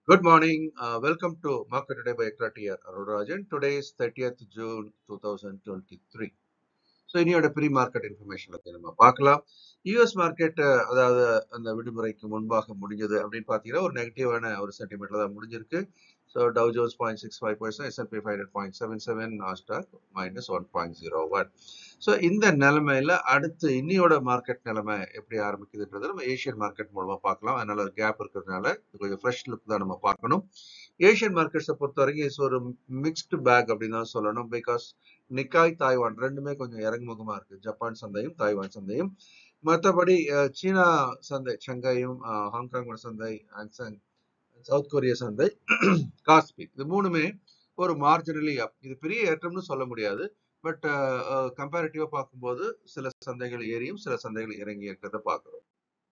Good morning. Uh, welcome to Market Today by Ekra TR Arurajan. Today is 30th June 2023. So இனியோட pre market information பற்றி நம்ம பார்க்கலாம் US market அதாவது அந்த விடுமுறைக்கு முன்பாக முடிஞ்சது அப்படின்னு பார்த்தீங்கன்னா ஒரு நெகட்டிவான ஒரு சென்டிமெண்ட்ல தான் முடிஞ்சிருக்கு so Dow Jones point six five percent S and P five hundred point seven seven Nasdaq minus one point zero one so இந்த நிலைமையில அடுத்து இன்னியோட மார்க்கெட் நிலைமை எப்படி ஆரம்பிக்குதுன்றது நம்ம ஏஷியன் மார்க்கெட் மூலமா பார்க்கலாம் அதனால ஒரு கேப் இருக்கிறதுனால இது கொஞ்சம் ஃப்ரெஷ் லுக் தான் நம்ம பார்க்கணும் ஏஷியன் மார்க்கெட்ஸை பொறுத்த வரைக்கும் இட்ஸ் ஒரு மிக்ஸ்டு பேக் அப்படின்னு தான் சொல்லணும் பிகாஸ் நிக்காய் தாய்வான் ரெண்டுமே கொஞ்சம் இறங்குமுகமா இருக்கு ஜப்பான் சந்தையும் தாய்வான் சந்தையும் மற்றபடி சீனா சந்தை ஷங்காயும் ஹாங்காங்கோட சந்தை ஹாங்சாங் சவுத் கொரியா சந்தை காஸ்பி இது மூணுமே ஒரு மார்ஜினலி அப் இது பெரிய ஏற்றம்னு சொல்ல முடியாது பட் கம்பேரிட்டிவா பார்க்கும்போது சில சந்தைகள் ஏறியும் சில சந்தைகள் இறங்கி இருக்கிறத பார்க்கிறோம்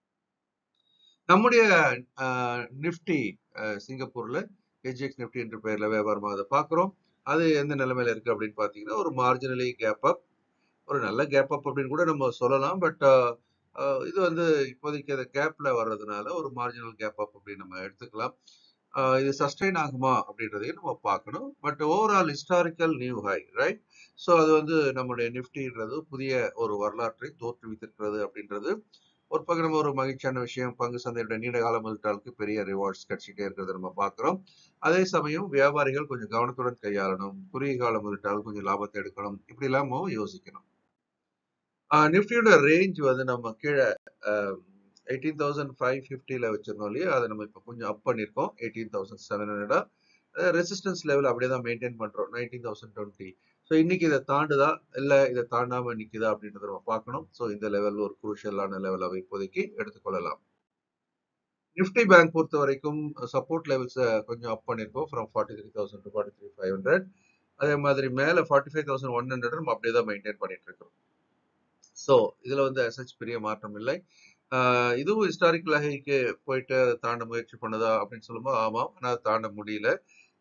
நம்முடைய நிப்டி சிங்கப்பூர்ல ஹெச்எக்ஸ் நிப்டி என்ற பெயர்ல வியாபாரமாக அதை பார்க்குறோம் அது எந்த நிலைமையில இருக்கு அப்படின்னு பார்த்தீங்கன்னா ஒரு மார்ஜினலி கேப் அப் ஒரு நல்ல கேப் அப் அப்படின்னு கூட நம்ம சொல்லலாம் பட் இது வந்து இப்போதைக்கு அந்த கேப்ல வர்றதுனால ஒரு மார்ஜினல் கேப் அப் அப்படின்னு நம்ம எடுத்துக்கலாம் இது சஸ்டைன் ஆகுமா அப்படின்றதையும் நம்ம பார்க்கணும் but overall historical new high right so அது வந்து நம்முடைய நிஃப்டின்றது புதிய ஒரு வரலாற்றை தோற்றுவித்திருக்கிறது அப்படின்றது ஒரு பக்கம் நம்ம ஒரு மகிழ்ச்சியான விஷயம் பங்கு சந்தையோட நீண்ட கால முதலீட்டாளுக்கு பெரிய ரிவார்ட்ஸ் கிடைச்சிட்டே இருக்கிறத நம்ம பார்க்குறோம் அதே சமயம் வியாபாரிகள் கொஞ்சம் கவனத்துடன் கையாளணும் குறுகிய கால முதலீட்டால் கொஞ்சம் லாபத்தை எடுக்கணும் இப்படி இல்லாம யோசிக்கணும் நிஃப்டியோட ரேஞ்ச் வந்து நம்ம கீழே எயிட்டீன் தௌசண்ட் ஃபைவ் ஃபிஃப்டியில் வச்சிருந்தோம் இல்லையா அதை நம்ம இப்போ கொஞ்சம் அப் பண்ணியிருக்கோம் எயிட்டீன் தௌசண்ட் செவன் ஹண்ட்ரடா ரெசிஸ்டன்ஸ் லெவல் அப்படியே தான் மெயின்டைன் பண்ணுறோம் நைன்டீன் தௌசண்ட் டுவெண்ட்டி ஸோ இன்னைக்கு இதை தாண்டுதா இல்லை இதை தாண்டாம நிற்குதா அப்படின்றத நம்ம பார்க்கணும் ஸோ இந்த லெவல் ஒரு குரூஷியலான லெவலாக இப்போதைக்கு எடுத்துக்கொள்ளலாம் நிஃப்டி பேங்க் பொறுத்த வரைக்கும் சப்போர்ட் லெவல்ஸை கொஞ்சம் அப் பண்ணியிருக்கோம் from forty three thousand to forty three five hundred அதே மாதிரி மேலே forty five thousand one hundred நம்ம அப்படியே தான் மெயின்டைன் பண்ணிட்டு இருக்கோம் ஸோ இதில் வந்து அசச் பெரிய மாற்றம் இல்லை இதுவும் ஹிஸ்டாரிக்கல் ஹைக்கு போயிட்டு தாண்ட முயற்சி பண்ணுதா அப்படின்னு சொல்லும்போது ஆமாம் ஆனால் தாண்ட முடியல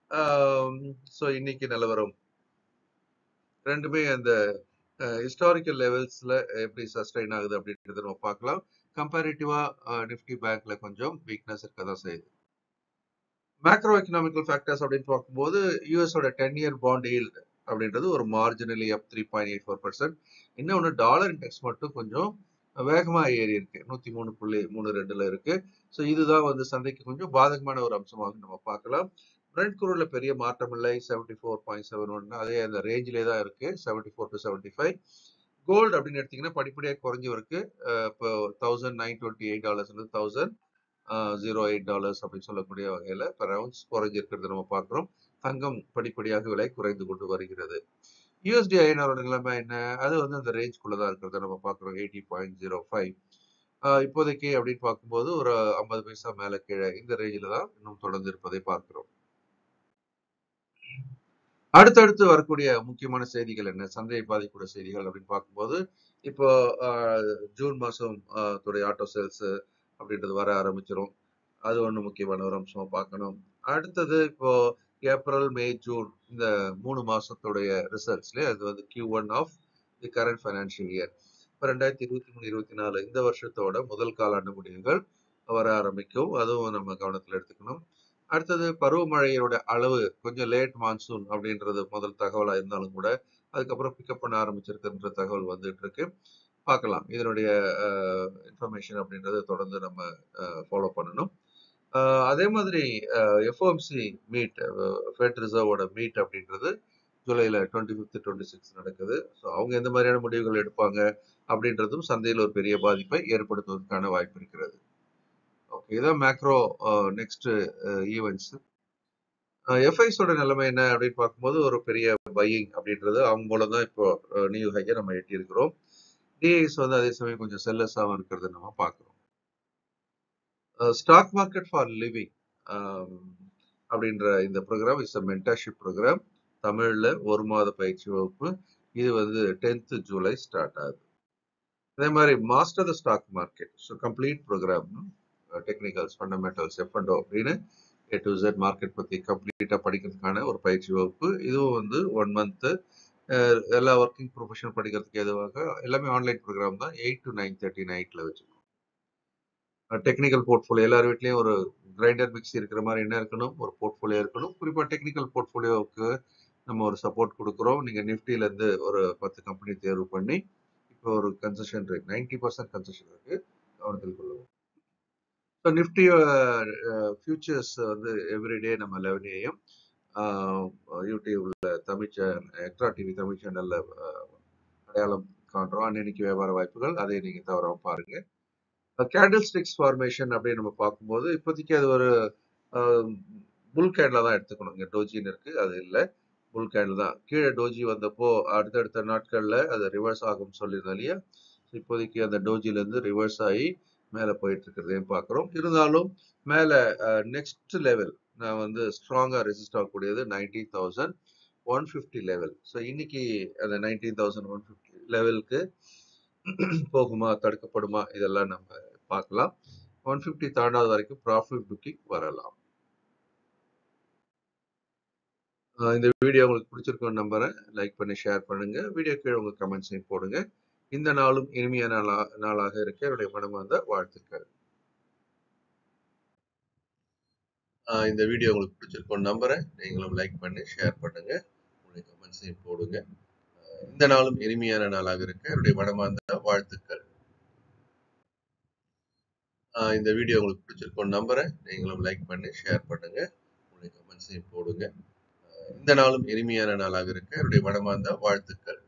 ஸோ இன்னைக்கு நிலவரம் ரெண்டுமே அந்த ஹிஸ்டாரிக்கல் லெவல்ஸ்ல எப்படி சஸ்டைன் ஆகுது அப்படின்றத நம்ம பார்க்கலாம் கம்பேரிட்டிவா நிஃப்டி பேங்க்ல கொஞ்சம் வீக்னஸ் இருக்க தான் செய்யுது மேக்ரோ எக்கனாமிக்கல் ஃபேக்டர்ஸ் அப்படின்னு பார்க்கும்போது யூஎஸோட டென் இயர் பாண்ட் ஈல்டு அப்படின்றது ஒரு marginally up three point eight four percent இன்னொன்று டாலர் இண்டெக்ஸ் மட்டும் கொஞ்சம் வேகமா ஏறி இருக்கு நூத்தி மூணு புள்ளி மூணு ரெண்டுல இருக்கு ஸோ இதுதான் வந்து சந்தைக்கு கொஞ்சம் பாதகமான ஒரு அம்சமாக நம்ம பார்க்கலாம் பிரெண்ட் குரூட்ல பெரிய மாற்றம் இல்லை seventy four point seven one அதே அந்த ரேஞ்சிலே தான் இருக்கு seventy four to seventy five gold அப்படின்னு எடுத்தீங்கன்னா படிப்படியாக குறைஞ்சி இருக்கு இப்போ thousand nine twenty eight dollars thousand zero eight dollars அப்படின்னு சொல்லக்கூடிய வகையில் பெர் ரவுண்ட்ஸ் குறைஞ்சி இருக்கிறத நம்ம பார்க்குறோம் தங்கம் படிப்படியாக விலை குறைந்து கொண்டு வருகிறது யூஎஸ்டி ஐஎன்ஆரோட நிலைமை என்ன அது வந்து அந்த ரேஞ்ச்குள்ள தான் இருக்கிறத நம்ம பார்க்குறோம் எயிட்டி பாயிண்ட் ஜீரோ ஃபைவ் இப்போதைக்கு அப்படின்னு பார்க்கும்போது ஒரு ஐம்பது பைசா மேலே கீழே இந்த ரேஞ்சில் தான் இன்னும் தொடர்ந்து இருப்பதை பார்க்கிறோம் அடுத்தடுத்து வரக்கூடிய முக்கியமான செய்திகள் என்ன சந்தையை பாதிக்கூடிய செய்திகள் அப்படின்னு பார்க்கும்போது இப்போ ஜூன் மாதம் துடைய ஆட்டோ சேல்ஸ் அப்படின்றது வர ஆரம்பிச்சிடும் அது ஒன்று முக்கியமான ஒரு அம்சமா பார்க்கணும் அடுத்தது இப்போ ஏப்ரல் மே ஜூன் இந்த மூணு மாசத்துடைய ரிசல்ட்ஸ்ல அது வந்து Q one of the current financial year இப்போ ரெண்டாயிரத்தி இருபத்தி மூணு இருபத்தி நாலு இந்த வருஷத்தோட முதல் காலாண்டு முடிவுகள் வர ஆரம்பிக்கும் அதுவும் நம்ம கவனத்தில் எடுத்துக்கணும் அடுத்தது பருவமழையோட அளவு கொஞ்சம் லேட் மான்சூன் அப்படின்றது முதல் தகவலாக இருந்தாலும் கூட அதுக்கப்புறம் பிக்கப் பண்ண ஆரம்பிச்சிருக்குன்ற தகவல் வந்துட்டு இருக்கு பார்க்கலாம் இதனுடைய இன்ஃபர்மேஷன் அப்படின்றத தொடர்ந்து நம்ம ஃபாலோ பண்ணணும் அதே மாதிரி எஃப்ஓஎம்சி மீட் ஃபெட் ரிசர்வோட மீட் அப்படின்றது ஜூலையில் டுவெண்ட்டி ஃபிஃப்த் டுவெண்ட்டி சிக்ஸ் நடக்குது ஸோ அவங்க எந்த மாதிரியான முடிவுகள் எடுப்பாங்க அப்படின்றதும் சந்தையில் ஒரு பெரிய பாதிப்பை ஏற்படுத்துவதற்கான வாய்ப்பு இருக்கிறது ஓகே இதான் மேக்ரோ நெக்ஸ்ட் ஈவெண்ட்ஸ் எஃப்ஐஸோட நிலைமை என்ன அப்படின்னு பார்க்கும்போது ஒரு பெரிய பையிங் அப்படின்றது அவங்க மூலம் தான் இப்போ நியூ ஹையை நம்ம எட்டியிருக்கிறோம் டிஐஸ் வந்து அதே சமயம் கொஞ்சம் செல்லஸாகவும் இருக்கிறத நம்ம பார்க்குறோம் ஸ்டாக் மார்க்கெட் ஃபார் லிவிங் அப்படின்ற இந்த programme is a mentorship programme தமிழில் ஒரு மாத பயிற்சி வகுப்பு இது வந்து டென்த்து ஜூலை ஸ்டார்ட் ஆகுது அதே மாதிரி master the stock market so complete programme technicals fundamentals F and அப்படின்னு ஏ டு ஜெட் மார்க்கெட் பற்றி கம்ப்ளீட்டாக படிக்கிறதுக்கான ஒரு பயிற்சி வகுப்பு இதுவும் வந்து ஒன் மந்த்து எல்லா ஒர்க்கிங் ப்ரொஃபஷனல் படிக்கிறதுக்கு எதுவாக எல்லாமே ஆன்லைன் ப்ரோக்ராம் தான் எயிட் டு நைன் தேர்ட்டி நைட்டில் வச்சுருக்கோம் டெக்னிக்கல் போர்ட்ஃபோலியோ எல்லார் வீட்லயும் ஒரு கிரைண்டர் மிக்ஸி இருக்கிற மாதிரி என்ன இருக்கணும் ஒரு போர்ட்ஃபோலியோ இருக்கணும் குறிப்பா டெக்னிக்கல் போர்ட்ஃபோலியோவுக்கு நம்ம ஒரு சப்போர்ட் கொடுக்குறோம் நீங்க நிஃப்டில இருந்து ஒரு பத்து கம்பெனி தேர்வு பண்ணி இப்போ ஒரு கன்செஷன் இருக்கு நைன்டி பர்சன்ட் கன்செஷன் இருக்கு கவனத்தில் கொள்ளவும் ஸோ நிஃப்டி ஃபியூச்சர்ஸ் வந்து எவ்ரிடே நம்ம லெவன் ஏஎம் யூடியூப்ல தமிழ் எக்ட்ரா டிவி தமிழ் சேனல்ல அடையாளம் காண்றோம் அன்னன்னைக்கு வியாபார வாய்ப்புகள் அதை நீங்க தவறாம பாருங்க கேண்டில் ஸ்டிக்ஸ் ஃபார்மேஷன் அப்படின்னு நம்ம பார்க்கும்போது இப்போதைக்கு அது ஒரு புல் கேண்டில் தான் எடுத்துக்கணும் இங்கே டோஜின்னு இருக்கு அது இல்லை புல் கேண்டில் தான் கீழே டோஜி வந்தப்போ அடுத்தடுத்த நாட்களில் அது ரிவர்ஸ் ஆகும்னு சொல்லியிருந்தோம் இல்லையா இப்போதைக்கு அந்த டோஜிலேருந்து ரிவர்ஸ் ஆகி மேலே போயிட்டு இருக்கிறதையும் பார்க்குறோம் இருந்தாலும் மேலே நெக்ஸ்ட் லெவல் நான் வந்து ஸ்ட்ராங்காக ரெசிஸ்ட் ஆகக்கூடியது nineteen thousand one fifty level so இன்னைக்கு அந்த நைன்டீன் தௌசண்ட் ஒன் ஃபிஃப்டி லெவலுக்கு போகுமா தடுக்கப்படுமா இதெல்லாம் நம்ம பார்க்கலாம் ஒன் ஃபிஃப்டி தாண்டாவது வரைக்கும் ப்ராஃபிட் புக்கிங் வரலாம் இந்த வீடியோ உங்களுக்கு பிடிச்சிருக்கும்னு நம்புறேன் லைக் பண்ணி ஷேர் பண்ணுங்க வீடியோ கீழே உங்க கமெண்ட்ஸையும் போடுங்க இந்த நாளும் இனிமையான நாளா நாளாக இருக்க என்னுடைய மனமார்ந்த வாழ்த்துக்கள் இந்த வீடியோ உங்களுக்கு பிடிச்சிருக்கும்னு நம்புறேன் நீங்களும் லைக் பண்ணி ஷேர் பண்ணுங்க உங்களுடைய கமெண்ட்ஸையும் போடுங்க இந்த நாளும் இனிமையான நாளாக இருக்க என்னுடைய மனமார்ந்த வாழ்த்துக்கள் இந்த வீடியோ உங்களுக்கு பிடிச்சிருக்கும்னு நம்புறேன் நீங்களும் லைக் பண்ணி ஷேர் பண்ணுங்க உங்களுடைய கமெண்ட்ஸையும் போடுங்க இந்த நாளும் இனிமையான நாளாக இருக்க என்னுடைய மனமார்ந்த வாழ்த்துக்கள்